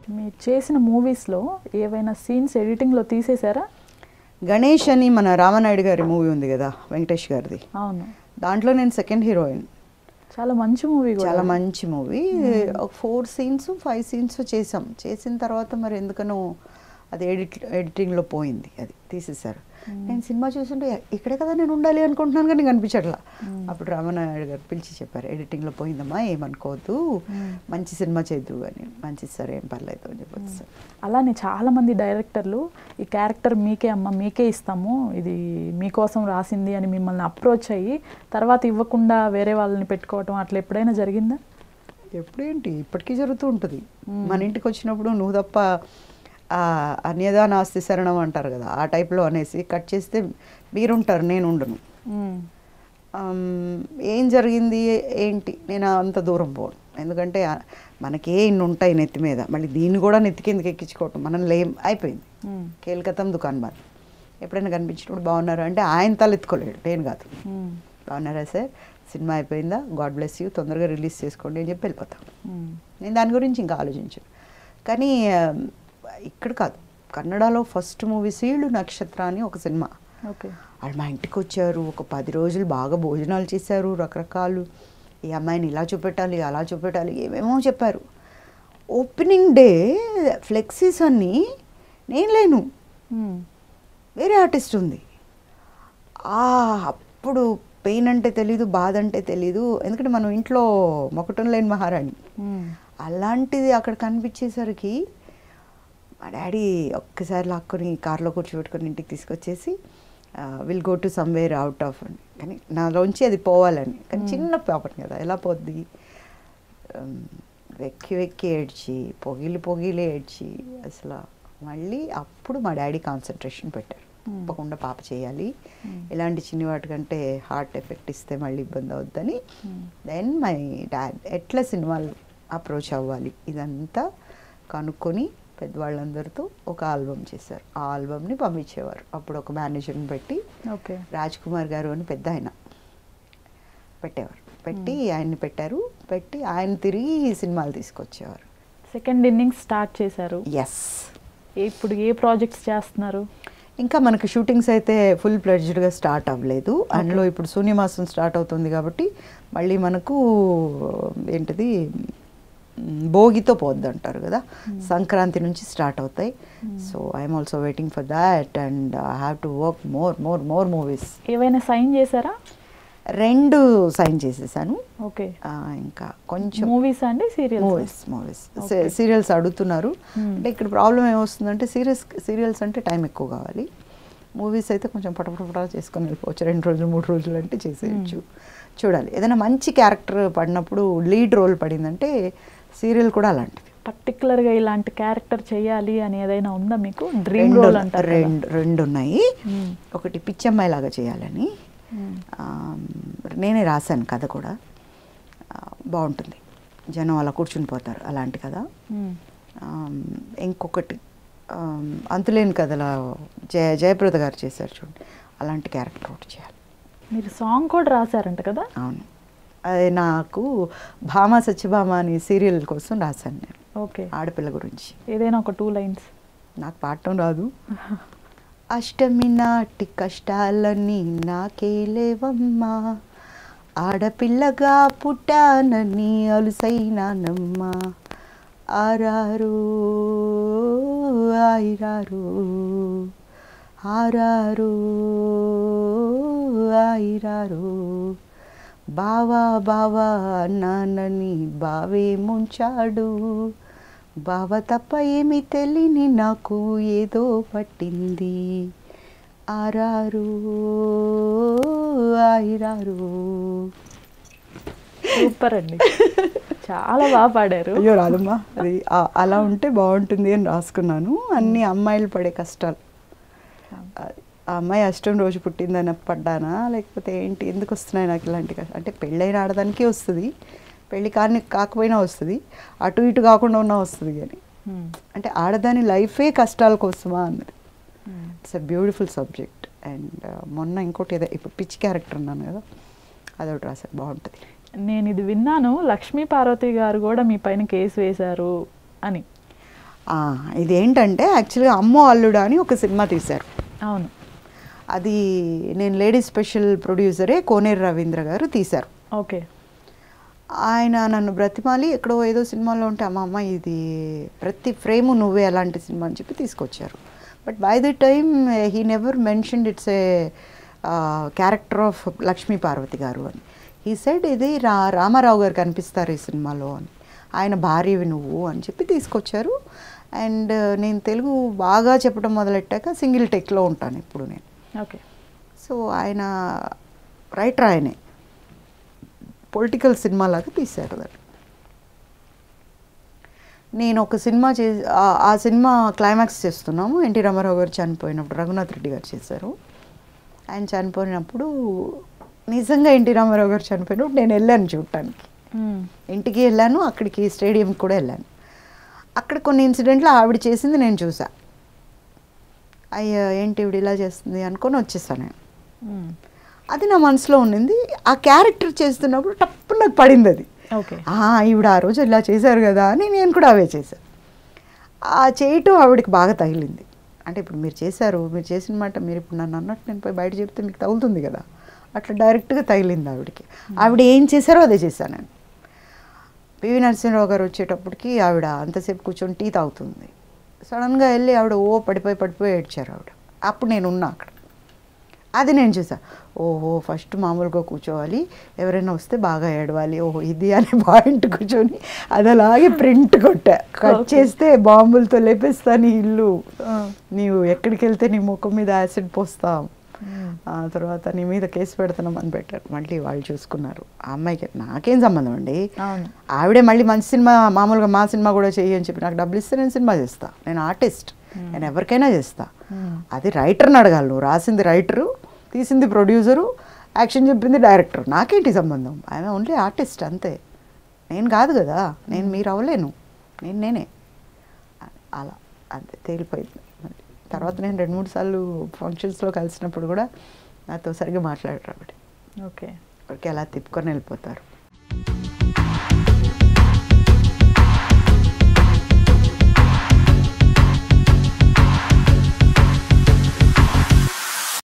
మీరు చేసిన మూవీస్లో ఏవైనా సీన్స్ ఎడిటింగ్లో తీసేశారా గణేష్ అని మన రామనాయుడు గారి మూవీ ఉంది కదా వెంకటేష్ గారిది అవును దాంట్లో నేను సెకండ్ హీరోయిన్ చాలా మంచి మూవీ కూడా చాలా మంచి మూవీ ఒక ఫోర్ సీన్స్ ఫైవ్ సీన్స్ చేసాం చేసిన తర్వాత మరి ఎందుకనో అది ఎడిట్ ఎడిటింగ్లో పోయింది అది తీసేశారు నేను సినిమా చూస్తుంటే ఇక్కడే కదా నేను ఉండాలి అనుకుంటున్నాను కానీ కనిపించట్లా అప్పుడు రామనాయుడు గారు పిలిచి చెప్పారు ఎడిటింగ్లో పోయిందమ్మా ఏమనుకోవద్దు మంచి సినిమా చేద్దు అని మంచి సరే ఏం పర్లేదు అని చెప్పొచ్చు సార్ అలానే చాలా మంది డైరెక్టర్లు ఈ క్యారెక్టర్ మీకే అమ్మ మీకే ఇస్తాము ఇది మీకోసం రాసింది అని మిమ్మల్ని అప్రోచ్ అయ్యి తర్వాత ఇవ్వకుండా వేరే వాళ్ళని పెట్టుకోవటం అట్లా ఎప్పుడైనా జరిగిందా ఎప్పుడేంటి ఇప్పటికీ జరుగుతూ ఉంటుంది మన ఇంటికి వచ్చినప్పుడు నువ్వు తప్ప ఆ, అన్యదా నాస్తి శరణం అంటారు కదా ఆ టైప్లో అనేసి కట్ చేస్తే మీరుంటారు నేను ఉండను ఆమ్, ఏం జరిగింది ఏంటి నేను అంత దూరం పోను ఎందుకంటే ఆ, మనకే ఇన్ని ఉంటాయి నెత్తి మీద మళ్ళీ దీన్ని కూడా నెత్తి కిందకి ఎక్కించుకోవటం మనం లేం అయిపోయింది మ్మ్. కేల్కతం దుకాన్ బాద్ ఎప్పుడైనా కనిపించినప్పుడు బాగున్నారా అంటే ఆయన తలెత్తుకోలేడు నేను కాదు మ్మ్. బాగున్నారా సార్ సినిమా అయిపోయిందా గాడ్ బ్లెస్ యూ తొందరగా రిలీజ్ చేసుకోండి అని చెప్పి వెళ్ళిపోతాను మ్మ్. నేను దాని గురించి ఇంకా ఆలోచించను కానీ ఆ, ఇక్కడ కాదు కన్నడలో ఫస్ట్ మూవీ సీళ్ళు నక్షత్ర అని ఒక సినిమా ఓకే వాళ్ళు మా ఇంటికి వచ్చారు ఒక పది రోజులు బాగా భోజనాలు చేశారు రకరకాలు ఈ అమ్మాయిని ఇలా చూపెట్టాలి అలా చూపెట్టాలి ఏమేమో చెప్పారు ఓపెనింగ్ డే ఫ్లెక్సీస్ అన్నీ నేను లేను మ్మ్. వేరే ఆర్టిస్ట్ ఉంది ఆ అప్పుడు పెయిన్ అంటే తెలీదు బాధ అంటే తెలీదు ఎందుకంటే మనం ఇంట్లో మొకటం లేని మహారాణి మ్మ్. అలాంటిది అక్కడ కనిపించేసరికి మా డాడీ ఒక్కసారి లాక్కొని కార్లో కూర్చోబెట్టుకొని ఇంటికి తీసుకొచ్చేసి will go to somewhere out of అని కానీ నాలోంచి అది పోవాలని కానీ చిన్న పాపని కదా ఎలా పోద్ది Um, వెక్కి వెక్కి ఏడ్చి పొగిలి పొగిలి ఏడ్చి అసలు మళ్ళీ అప్పుడు మా డాడీ కాన్సన్ట్రేషన్ పెట్టారు Hmm. తప్పకుండా పాప చేయాలి Hmm. ఇలాంటి చిన్ని వాటికంటే హార్ట్ ఎఫెక్ట్ ఇస్తే మళ్ళీ ఇబ్బంది అవుద్దని Hmm. దెన్ మై డాడ్ ఎట్లా సినిమాలు అప్రోచ్ అవ్వాలి ఇదంతా కనుక్కొని పెద్దవాళ్ళందరితో ఒక ఆల్బమ్ చేశారు ఆ ఆల్బమ్ని పంపించేవారు అప్పుడు ఒక మేనేజర్ని పెట్టి ఓకే రాజ్ కుమార్ గారు అని పెద్ద ఆయన పెట్టేవారు పెట్టి ఆయన్ని పెట్టారు పెట్టి ఆయన తిరిగి ఈ సినిమాలు తీసుకొచ్చేవారు సెకండ్ ఇన్నింగ్స్ స్టార్ట్ చేశారు ఎస్ ఇప్పుడు ఏ ప్రాజెక్ట్స్ చేస్తున్నారు ఇంకా మనకి షూటింగ్స్ అయితే ఫుల్ ప్లెడ్జ్డ్గా స్టార్ట్ అవ్వలేదు అందులో ఇప్పుడు శూన్యమాసం స్టార్ట్ అవుతుంది కాబట్టి మళ్ళీ మనకు ఏంటిది మ్, భోగితో పోద్ది అంటారు కదా సంక్రాంతి నుంచి స్టార్ట్ అవుతాయి so I'm also waiting for that and I have to work more more more movies ఏవైనా సైన్ చేశారా రెండు సైన్ చేసేసాను ఓకే ఆ, ఇంకా కొంచెం మూవీస్ అండి serials movies movies Okay. Serials అడుగుతున్నారు Hmm. అంటే ఇక్కడ ప్రాబ్లం ఏమొస్తుందంటే సీరియల్స్ సీరియల్స్ అంటే టైం ఎక్కువ కావాలి మూవీస్ అయితే కొంచెం పటపటపటా చేసుకొని వెళ్ళిపోవచ్చు రెండు రోజులు మూడు రోజులు అంటే చేసేయచ్చు చూడాలి ఏదైనా మంచి క్యారెక్టర్ పడినప్పుడు లీడ్ రోల్ పడిందంటే సీరియల్ కూడా అలాంటిది పర్టికులర్ గా ఇలాంటి క్యారెక్టర్ చేయాలి అని ఏదైనా ఉందా మీకు డ్రీమ్ రెండు రోల్ అంటారు కదా. రెండు రెండు ఉన్నాయి మ్మ్. ఒకటి పిచ్చమ్మాయి లాగా చేయాలని మ్మ్. ఆ, నేనే రాశాను కథ కూడా ఆ, బాగుంటుంది జనం అలా కూర్చుని పోతారు అలాంటి కథ మ్మ్. ఆమ్, ఇంకొకటి ఆమ్, అంతులేని కథల జయ జయప్రద గారు చేశారు చూడండి అలాంటి క్యారెక్టర్ ఒకటి చేయాలి మీరు సాంగ్ కూడా రాశారంట కదా అవును అది నాకు భామ సత్యభామ అని సీరియల్ కోసం రాశాను నేను ఓకే ఆడపిల్ల గురించి ఏదైనా ఒక టూ లైన్స్ నాకు పాడటం రాదు అష్టమి నాటి కష్టాలన్నీ నాకే లేవమ్మా ఆడపిల్లగా పుట్టానని అలుసైనానమ్మా ఆరారు ఆయిరారు ఆరారు ఆయిరారు బావా బావా నాన్నని బావే ముంచాడు బావ తప్ప ఏమి తెలియని నాకు ఏదో పట్టింది ఆరారు ఆయిరారు సూపర్ అండి చాలా బాగా పాడారు అయ్యో రాదమ్మా అది ఆ- అలా ఉంటే బాగుంటుంది అని రాసుకున్నాను అన్ని అమ్మాయిలు పడే కష్టాలు ఆ- ఆ అమ్మాయి అష్టం రోజు పుట్టిందని పడ్డానా లేకపోతే ఏంటి ఎందుకు వస్తున్నాయి నాకు ఇలాంటి కష్ట- అంటే పెళ్ళైన ఆడదానికి వస్తుంది పెళ్ళి కాని కాకపోయినా వస్తుంది అటు ఇటు కాకుండా ఉన్నా వస్తుంది కానీ మ్మ్. అంటే ఆడదాని లైఫే కష్టాల కోసమా అన్నది hmm. It's a beautiful subject and మొన్న ఇంకోటి ఏదో ఇప్పుడు పిచ్ క్యారెక్టర్ అన్నాను కదా అదొకటి రాశారు బాగుంటుంది నేను ఇది విన్నాను లక్ష్మీ పార్వతి గారు కూడా మీ పైన కేసు వేశారు అని ఆ, ఇదేంటంటే యాక్చువల్గా అమ్మో అల్లుడా అని ఒక సినిమా తీశారు అవును అది నేను లేడీ స్పెషల్ ప్రొడ్యూసరే కోనేరు రవీంద్ర గారు తీశారు ఓకే ఆయన నన్ను బ్రతిమాలి ఎక్కడో ఏదో సినిమాలో ఉంటే అమ్మ అమ్మ ఇది ప్రతి ఫ్రేము నువ్వే అలాంటి సినిమా అని చెప్పి తీసుకొచ్చారు but by the time he never mentioned it's a character of Lakshmi Parvathi గారు అని ఈ సైడ్ ఇది రా రామారావు గారు కనిపిస్తారు ఈ సినిమాలో అని ఆయన భార్యవి నువ్వు అని చెప్పి తీసుకొచ్చారు అండ్ నేను తెలుగు బాగా చెప్పడం మొదలెట్టాక సింగిల్ టెక్లో ఉంటాను ఇప్పుడు నేను ఓకే సో ఆయన రైటర్ ఆయనే పొలిటికల్ సినిమా లాగా తీశారు దాన్ని నేను ఒక సినిమా చే ఆ- ఆ సినిమా క్లైమాక్స్ చేస్తున్నాము ఎన్టీ రామారావు గారు చనిపోయినప్పుడు రఘునాథ్ రెడ్డి గారు చేశారు ఆయన చనిపోయినప్పుడు నిజంగా ఎన్టీ రామారావు గారు చనిపోయినప్పుడు నేను వెళ్ళాను చూడటానికి మ్మ్. ఇంటికి వెళ్ళాను అక్కడికి స్టేడియంకి కూడా వెళ్ళాను అక్కడ కొన్ని ఇన్సిడెంట్లు ఆవిడ చేసింది నేను చూసా అయ్యో ఏంటి ఇవిడ ఇలా చేస్తుంది అనుకొని వచ్చేసాను నేను మ్మ్. అది నా మనసులో ఉండింది ఆ క్యారెక్టర్ చేస్తున్నప్పుడు టప్పు నాకు పడింది అది ఓకే ఆ, ఈవిడ ఆ రోజు ఇలా చేశారు కదా అని నేను కూడా అవే చేశాను ఆ చేయటం ఆవిడకి బాగా తగిలింది అంటే ఇప్పుడు మీరు చేశారు మీరు చేసిన మాట మీరు ఇప్పుడు నన్ను అన్నట్టు నేను పోయి బయట చెప్తే మీకు తగులుతుంది కదా అట్లా డైరెక్ట్గా తగిలింది ఆవిడకి ఆవిడ ఏం చేశారో అదే చేశాను నేను పివి నరసింహరావు గారు వచ్చేటప్పటికి ఆవిడ అంతసేపు కూర్చొని టీ తాగుతుంది సడన్గా వెళ్ళి ఆవిడ ఓ పడిపోయి పడిపోయి ఏడ్చారు ఆవిడ అప్పుడు నేను ఉన్నా అక్కడ అది నేను చూసా ఓహో ఫస్ట్ మామూలుగా కూర్చోవాలి ఎవరైనా వస్తే బాగా ఏడవాలి ఓహో ఇది అనే పాయింట్ కూర్చొని అది అలాగే ప్రింట్ కొట్టా కట్ Okay. చేస్తే బాంబులతో లేపేస్తా నీ ఇల్లు ఆ. నీవు ఎక్కడికి వెళ్తే నీ ముఖం మీద యాసిడ్ పోస్తాం మ్మ్. ఆ తర్వాత నీ మీద కేసు పెడుతున్నాం అని పెట్టారు మళ్ళీ వాళ్ళు చూసుకున్నారు ఆ అమ్మాయికి నాకేం సంబంధం అండి అవును ఆవిడే మళ్ళీ మంచి సినిమా మామూలుగా మా సినిమా కూడా చెయ్యి అని చెప్పి నాకు డబ్బులు ఇస్తే నేను సినిమా చేస్తా నేను ఆర్టిస్ట్ Hmm. నేను ఎవరికైనా చేస్తా మ్మ్. అది రైటర్ని అడగాలి నువ్వు రాసింది రైటరు తీసింది ప్రొడ్యూసరు యాక్షన్ చెప్పింది డైరెక్టర్ నాకేంటి సంబంధం ఐఎమ్ ఓన్లీ ఆర్టిస్ట్ అంతే నేను కాదు కదా నేను మీరు అవ్వలేను నేను నేనే అలా అంతే తేలిపోయింది మళ్ళీ తర్వాత నేను రెండు మూడు సార్లు ఫంక్షన్స్లో కలిసినప్పుడు కూడా నాతో సరిగ్గా మాట్లాడరు ఆవిడ ఓకే ఎవరికి అలా తిప్పుకొని వెళ్ళిపోతారు